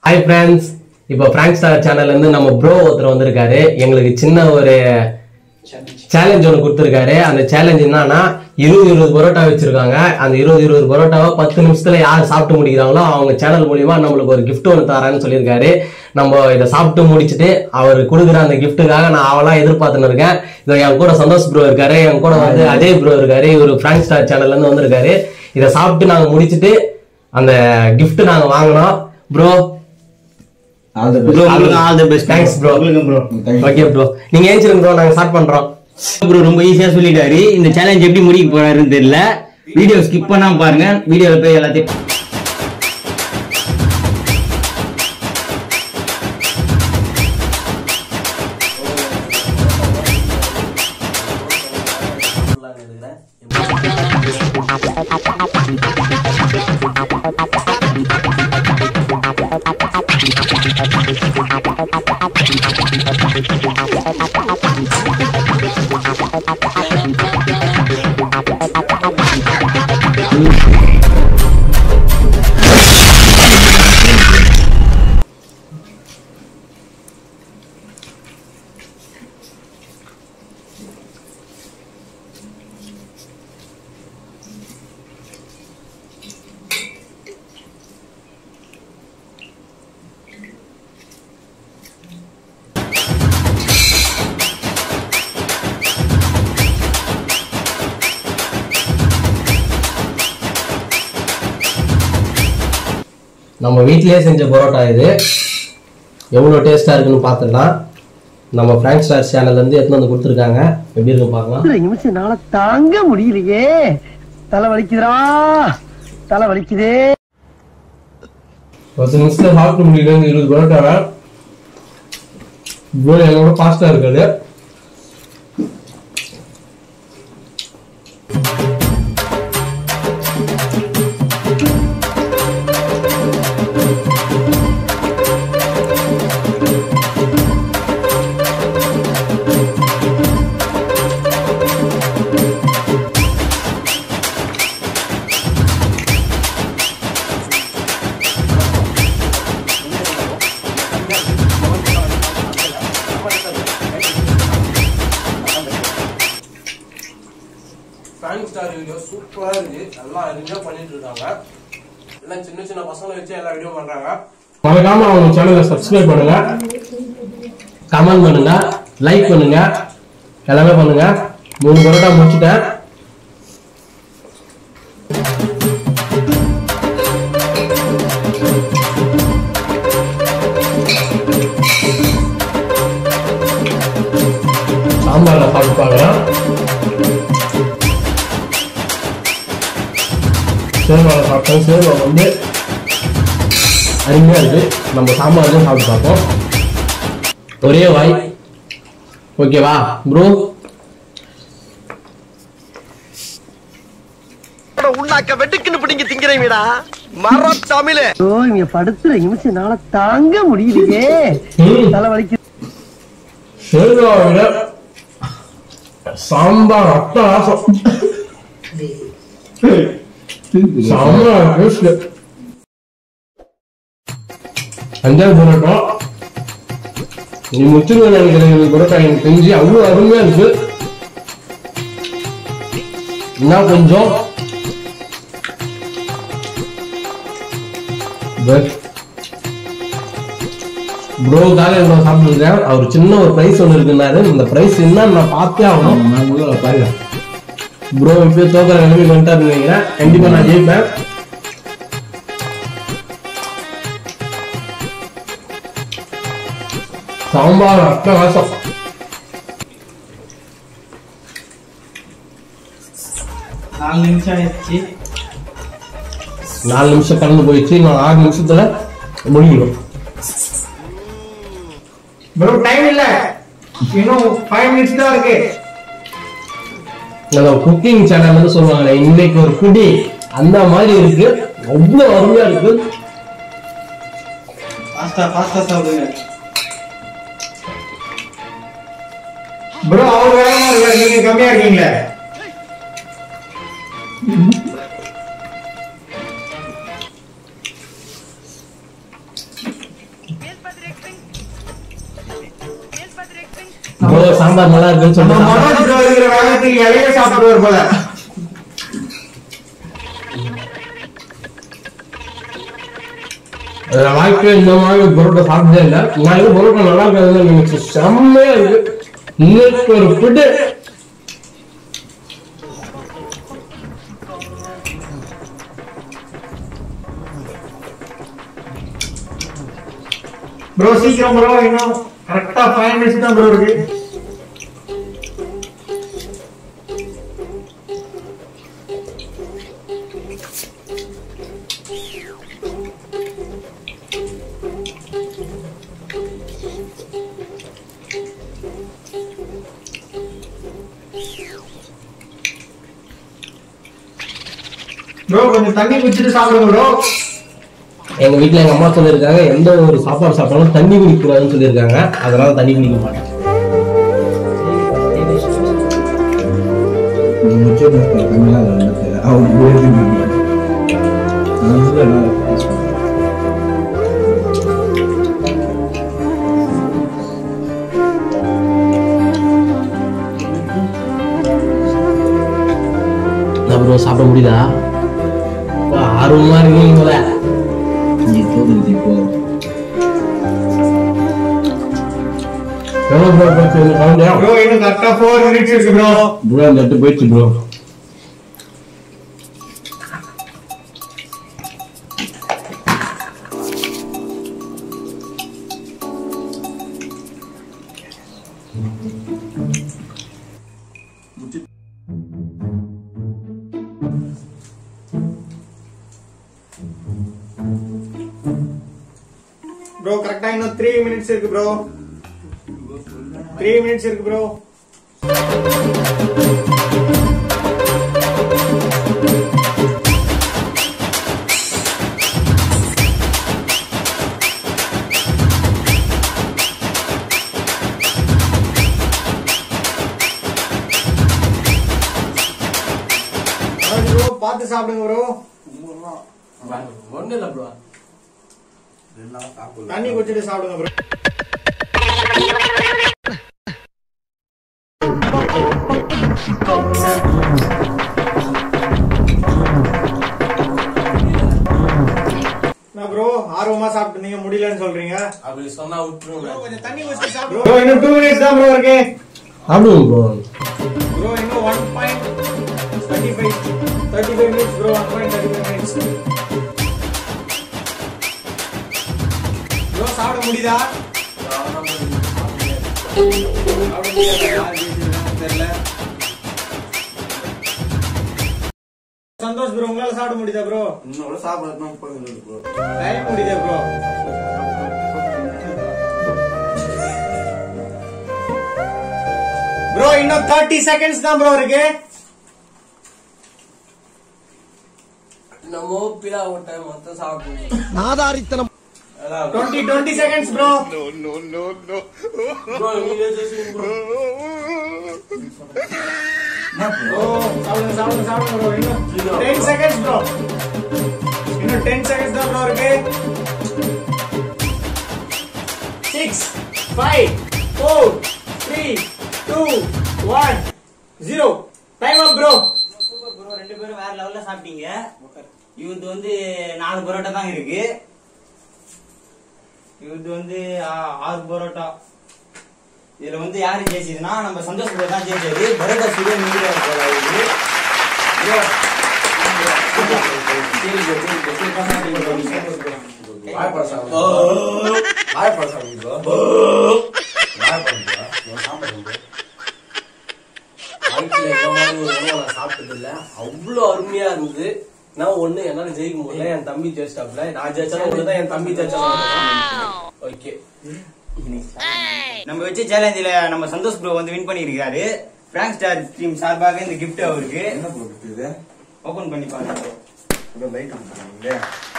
Hi friends இப்போ prank star சேனல்ல இருந்து நம்ம ப்ரோ ஒருத்தர் வந்திருக்காரு எங்களுக்கு சின்ன ஒரு சேலஞ்ச் ஒன்று கொடுத்துருக்காரு அந்த சேலஞ்ச் என்னன்னா இருபது இருபது பரோட்டா வச்சிருக்காங்க அந்த இருபது இருபது பரோட்டாவை பத்து நிமிஷத்துல யார் சாப்பிட்டு முடிக்கிறாங்களோ அவங்க சேனல் மூலியமா நம்மளுக்கு ஒரு gift ஒன்று தரான்னு சொல்லியிருக்காரு நம்ம இதை சாப்பிட்டு முடிச்சுட்டு அவர் கொடுக்குற அந்த கிஃப்ட்டுக்காக நான் அவளா எதிர்பார்த்துன்னு இருக்கேன் இதோ என் கூட சந்தோஷ் ப்ரோ இருக்காரு என் கூட வந்து அஜய் ப்ரோ இருக்காரு இவர் பிராங்க் ஸ்டார் சேனல்ல இருந்து வந்திருக்காரு இதை சாப்பிட்டு நாங்க முடிச்சுட்டு அந்த gift நாங்க வாங்கினோம் ப்ரோ ஆல் தி ப்ரோ உங்களுக்கு all the best thanks bro உங்களுக்கு ப்ரோ ஓகே ப்ரோ நீங்க ஏஞ்சிருங்க ப்ரோ நாங்க ஸ்டார்ட் பண்றோம் ப்ரோ ரொம்ப ஈஸியா சொல்லிட்டாரு இந்த சேலஞ்ச் எப்படி முடிக்க போறாருன்னு தெரியல வீடியோ ஸ்கிப் பண்ணாம பாருங்க வீடியோல போய் எல்லாத்தையும் நம்ம வீட்லயே செஞ்ச பரோட்டா இது எவ்வளோ டேஸ்டா இருக்குன்னு பார்த்துடலாம் நம்ம பிராங்க் ஸ்டார் சேனல்ல இருந்து எடுத்துன்னு வந்து கொடுத்துருக்காங்க எப்படி இருக்கு பார்க்கலாம் இந்த நிமிஷம் என்னால தாங்க முடியலையே தலை வலிக்குதுடா தலை வலிக்குதே பத்து நிமிஷத்துல சாப்பிட்டு முடியல இந்த இருபது பரோட்டாவை இவ்வளோ என்னோட ஃபாஸ்டா இருக்காது பிராங்க் ஸ்டார் வீடியோ சூப்பரா இருக்கு நல்லா என்ஜாய் பண்ணிட்டு இருக்காங்க எல்லாம் சின்ன சின்ன பசங்களை வச்சு எல்லா வீடியோ பண்றாங்க மறக்காம அவங்க சேனலை சப்ஸ்கிரைப் பண்ணுங்க கமெண்ட் பண்ணுங்க லைக் பண்ணுங்க எல்லாமே பண்ணுங்க மூணு பரோட்டா முடிச்சுட்டேன் சாம்பார்ல சாப்பிட்டு பார்க்குறேன் சேர்வாவை சாப்பிட்டோம் சேர்வா வந்து அருமையா இருக்கு நம்ம சாம்பார்லையும் சாப்பிட்டு பார்ப்போம் ஒரே வாய் ஓகேவா ப்ரோ உண்ணாக்க வெட்டுக்குன்னு பிடிங்க திங்கிறீங்கடா மர தமிழ் ஐயோ இங்க படுத்துற நிமிஷம் என்னால தாங்க முடியலையே தலை வலிக்குது சேர்வாவை விட சாம்பார் அட்டகாசம் சாம்பார் டேஸ்ட் அஞ்சாவது பரோட்டா நீ முச்சுருவ நினைக்கிறேன் இந்த பரோட்டா எனக்கு தெரிஞ்சு அவ்வளோ அருமையா இருக்கு இன்னும் கொஞ்சம் ப்ரோக்காக இவ்வளோ சாப்பிட்டுருக்கேன் அவர் சின்ன ஒரு ப்ரைஸ் ஒன்று இருக்குன்னாரு இந்த ப்ரைஸ் என்னன்னு நான் பார்த்தே ஆகணும் நான் உள்ள பாருங்க ப்ரோ இப்போ தோக்கிற நிலைமை வந்துட்டாருன்னு நினைக்கிறேன் கண்டிப்பா நான் ஜெயிப்பேன் சாம்பார் அட்டகாசம் நாலு நிமிஷம் ஆயிடுச்சு நாலு நிமிஷம் கடந்து போயிடுச்சு நான் ஆறு நிமிஷத்துல முடிக்கணும் ப்ரோ டைம் இல்ல இன்னும் 5 மினிட்ஸ் தான் இருக்கு அந்த குக்கிங் சேனல் வந்து சொல்லுவாங்க இன்னைக்கு ஒரு குடி அந்த மாதிரி இருக்கு அவ்வளவு அருமையா இருக்கு ஃபாஸ்டா ஃபாஸ்டா சாப்பிடுங்க ப்ரோ அவர் வேகமா இருக்காரு நீங்க கம்மியா இருக்கீங்களே சாம்பார் நல்லா இருக்குன்னு நம்ம சொல்லிட்டு மனோஜ் bro இருக்கிற வேகத்துக்கு இலைய சாப்பிடுவார் போல என் வாழ்க்கையில இந்த மாதிரி பரோட்டா சாப்பிட்டதே இல்லை நான் இது பரோட்டா நல்லா இருக்காதுன்னு நினைச்சு செம்மையா இருக்கு இன்னைக்கு ஒரு ஃபுட்டு ப்ரோ சீக்கிரம் ப்ரோ இன்னும் கரெக்டா ஃபைவ் மினிட்ஸ் தான் ப்ரோ இருக்கு ப்ரோ கொஞ்சம் தண்ணி குடிச்சிட்டு சாப்பிடுங்க ப்ரோ எங்க வீட்ல எங்க அம்மா சொல்லியிருக்காங்க எந்த ஒரு சாப்பாடு சாப்பிட்டாலும் தண்ணி குடிக்க கூடாதுன்னு சொல்லியிருக்காங்க அதனால தண்ணி குடிக்க மாட்டேன் ப்ரோ சாப்பிட முடியுதா அப்பா, ஆர்வமா இருக்கீங்க போல எவ்வளவு ப்ரோ போச்சு இந்த குழந்தையா ப்ரோ இன்னும் கரெக்டா ஃபோர் மினிட்ஸ் இருக்கு ப்ரோ ப்ரோ அந்த எட்டு போயிடுச்சு ப்ரோ ப்ரோ கரெக்டா இன்னும் த்ரீ மினிட்ஸ் இருக்கு ப்ரோ த்ரீ மினிட்ஸ் இருக்கு ப்ரோ ப்ரோ பார்த்து சாப்பிடுங்க ப்ரோ ஒன்றும் இல்லை ப்ரோ தண்ணி குடிச்சிட்டு சாப்பிடுங்க ப்ரோ என்ன ப்ரோ ஆர்வமா சாப்பிட்டு நீங்க முடியலன்னு சொல்றீங்க அப்படி சொன்னா விட்டுருங்க கொஞ்சம் தண்ணி குடிச்சிட்டு சாப்பிடுங்க ப்ரோ இன்னும் டூ மினிட்ஸ் தான் ப்ரோ இருக்கு சாப்பிடுங்க ப்ரோ ப்ரோ இன்னும் one point thirty five thirty five minutes bro one point thirty five minutes bro சாப்பிட முடியுதா சாப்பிட முடியாதா? யார் ஜெயிச்சிருக்காங்கன்னு தெரியல சந்தோஷ் ப்ரோ உங்களால சாப்பிட முடியுதா ப்ரோ இன்னும் சாப்பிடணும் ப்ரோ டைம் முடியுதா ப்ரோ ப்ரோ இன்னும் தேர்ட்டி செகண்ட்ஸ் தான் ப்ரோ இருக்கு நம்ம பிலா ஓட்ட மொத்தம் சாப்பிடுவோம் நாதாரித்தனம் twenty twenty seconds bro bro நீங்களே பேசுங்க ப்ரோ ஓ சாப்பிடுங்க சாப்பிடுங்க சாப்பிடுங்க ப்ரோ இன்னும் டென் செகண்ட்ஸ் ப்ரோ இன்னும் டென் செகண்ட்ஸ் தான் ப்ரோ இருக்கு six five four three two one zero time up bro super bro ரெண்டு பேரும் வேற லெவல்ல சாப்பிட்டீங்க இவருக்கு வந்து நாலு பரோட்டா தான் இருக்கு இவருக்கு வந்து ஆ- ஆறு பரோட்டா இதுல வந்து யாரு ஜெயிச்சதுன்னா நம்ம சந்தோஷ் ப்ரோ தான் ஜெயிச்சது பரோட்டா சுட மீடியா போல இது Bro. சரி bro, சரி bro, சரி பாருங்க bro, நீங்க சூப்பர் bro. வாய்ப்பட சாப்பிடு வாய்ப்பட சாப்பிடு ப்ரோ வாய்ப்பட ப்ரோ சாப்பிடு ப்ரோ வாழ்க்கையில இந்த மாதிரி ஒரு உணவை நான் சாப்பிட்டது இல்ல அவ்வளவு அருமையா இருந்தது நான் ஒண்ணு என்னால ஜெயிக்க முடியல என் தம்பி ஜெயிச்சிட்டாப்ல நான் ஜெயிச்சாலும் ஒண்ணுதான் என் தம்பி ஜெயிச்சாலும் ஓகே நம்ம வச்ச சேலஞ்சில நம்ம சந்தோஷ் ப்ரோ வந்து வின் பண்ணியிருக்காரு பிராங்க் ஸ்டார் டீம் சார்பாக இந்த gift அவருக்கு என்ன ப்ரோ இது ஓபன் பண்ணி பாருங்க ப்ரோ லைட் பண்ணுறீங்களே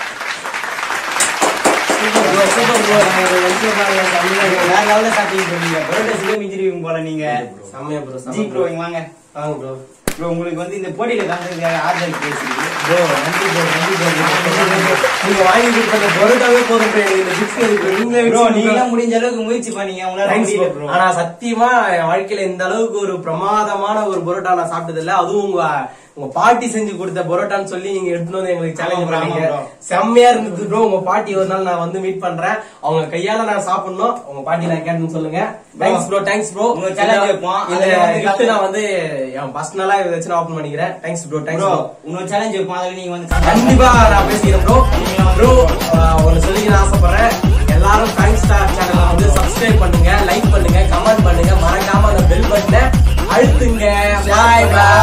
சூப்பர் ப்ரோ சூப்பர் வேற லெவல்ல சாப்பிட்டீங்க bro நீங்க பரோட்டா சுட மிஞ்சிருவீங்க போல நீங்க செம்மையா ப்ரோ ஜி ப்ரோ இங்க வாங்க வாங்க ப்ரோ ப்ரோ உங்களுக்கு வந்து இந்த போட்டியில கலந்துருக்க ஆறுதல் பேசுறீங்க ப்ரோ நன்றி ப்ரோ நன்றி ப்ரோ நீங்க வாங்கி கொடுத்த அந்த பொருட்டாவே போதும் bro. எனக்கு இந்த சிப்ஸ் எதுக்கு நீங்களே ப்ரோ வச்சு நீங்க கொடுங்க. முடிஞ்ச அளவுக்கு முயற்சி பண்ணீங்க உங்களால Thanks முடியல bro. ப்ரோ ஆனா சத்தியமா என் வாழ்க்கையில இந்த அளவுக்கு ஒரு பிரமாதமான ஒரு பரோட்டா நான் சாப்பிட்டது இல்ல அதுவும் உங்க உங்க பாட்டி செஞ்சு கொடுத்த பரோட்டான்னு சொல்லி நீங்க எடுத்துட்டு வந்து எங்களுக்கு சேலஞ்ச் ஆமா bro, பண்ணீங்க ஆமா bro. செம்மையா இருந்தது ப்ரோ உங்க பாட்டி ஒரு நாள் நான் வந்து மீட் பண்றேன் அவங்க கையால நான் சாப்பிடணும் உங்க பாட்டி நான் கேட்டேன்னு சொல்லுங்க தேங்க்ஸ் ப்ரோ தேங்க்ஸ் ப்ரோ உங்க challenge வைப்போம். இந்த அதுல வந்து gift நான் வந்து என் பர்சனலா இதை வச்சு நான் ஓபன் பண்ணிக்கிறேன் thanks bro thanks bro bro இன்னொரு சேலஞ்ச் வைப்போம் அதுல நீங்க வந்து கண்டிப்பா நான் பேசிக்கிறேன் ப்ரோ ப்ரோ ஒன்னு சொல்லிக்க நான் ஆசைப்படுறேன் எல்லாரும் ஃபேன் ஸ்டார் சேனலை வந்து சப்ஸ்கிரைப் பண்ணுங்க லைக் பண்ணுங்க கமெண்ட் பண்ணுங்க மறக்காம அந்த பெல் பட்டனை அழுத்துங்க பாய் பாய்